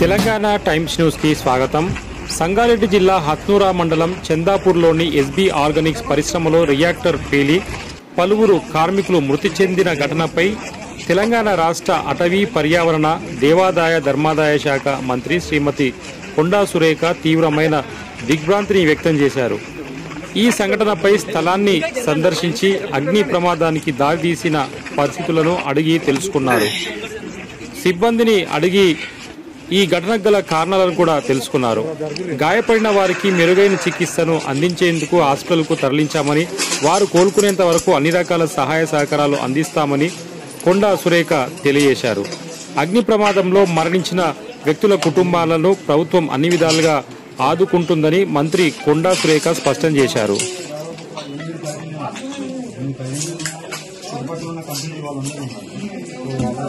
Telangana times news కి స్వాగతం సంగారెడ్డి జిల్లా హత్నూరా మండలం చందాపూర్లోని ఎస్బీ ఆర్గానిక్స్ పరిశ్రమలో రియాక్టర్ పేలి పలువురు కార్మికులు మృతి చెందిన ఘటనపై తెలంగాణ రాష్ట్ర అటవీ పర్యావరణ దేవాదాయ ధర్మాదాయ శాఖ మంత్రి శ్రీమతి కొండా సురేఖ తీవ్రమైన దిగ్భ్రాంతిని వ్యక్తం చేశారు ఈ సంఘటనపై స్థలాన్ని సందర్శించి అగ్ని ప్రమాదానికి దారితీసిన పరిస్థితులను అడిగి తెలుసుకున్నారు సిబ్బందిని అడిగి ఈ ఘటనకు గల కారణాలను కూడా తెలుసుకున్నారు గాయపడిన వారికి మెరుగైన చికిత్సను అందించేందుకు హాస్పిటల్కు తరలించామని వారు కోలుకునేంత వరకు అన్ని రకాల సహాయ సహకారాలు అందిస్తామని కొండా సురేఖ తెలియజేశారు అగ్ని ప్రమాదంలో మరణించిన వ్యక్తుల కుటుంబాలను ప్రభుత్వం అన్ని విధాలుగా ఆదుకుంటుందని మంత్రి కొండా సురేఖ స్పష్టం చేశారు చుట్టుపక్కల ఉన్న కంపెనీ వాళ్ళందరూ ఉన్నారు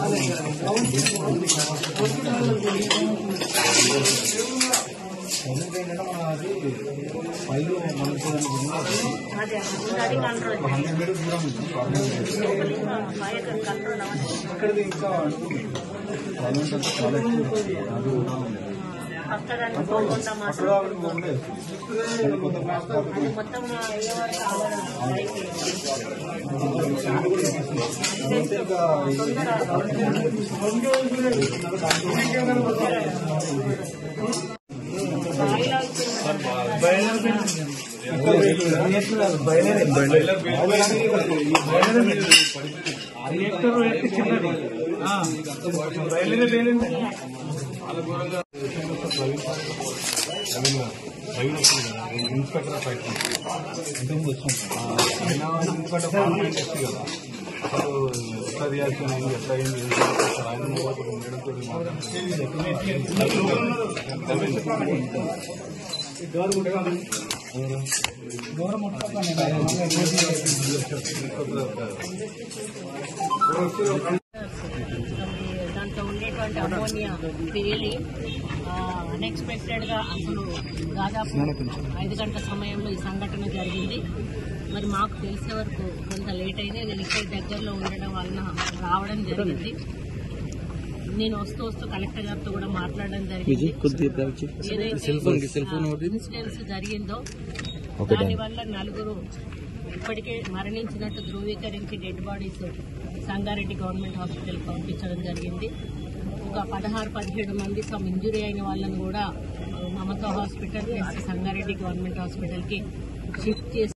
ప్రజెంట్ ఏంటంటే మన అది పైలు మనకు ఒక హండ్రెడ్ మీటర్ దూరం ఉంది ఇక్కడిది ఇంకా అడుగు ప్రజెంట్ అంతా చాలా ఎక్కువ అది కూడా ఉంది అక్కడ ఆవిడ ఉండే అది కొత్త క్లాస్ కాబట్టి అంతే ఇంకా ఇన్స్పెక్టర్ ఫైట్ ఇంతకుముందు వచ్చాం ఆయన ఎందుకంటే ఫార్మల్ టెస్ట్ కదా అసలు ఎట్లా రియాక్షన్ అయింది ఎట్లా అయింది ఏం చేస్తారు ఆయన మేడంతో దాంట్లో ఉండేటువంటి అమోనియా పేలి అన్ఎక్స్పెక్టెడ్ గా అసలు దాదాపు ఐదు గంటల సమయంలో ఈ సంఘటన జరిగింది మరి మాకు తెలిసే వరకు కొంత లేట్ అయింది నేను ఇక్కడ దగ్గరలో ఉండడం వలన రావడం జరిగింది నేను వస్తూ వస్తూ కలెక్టర్ గారితో కూడా మాట్లాడడం జరిగింది ఏదైతే ఇన్సిడెంట్స్ జరిగిందో దానివల్ల నలుగురు ఇప్పటికే మరణించినట్టు ధృవీకరించి dead bodies Sangareddy government hospital పంపించడం జరిగింది ఒక పదహారు పదిహేడు మంది సమ్ ఇంజురీ అయిన వాళ్ళని కూడా Mamata hospital plus Sangareddy government హాస్పిటల్కి షిఫ్ట్ చేసి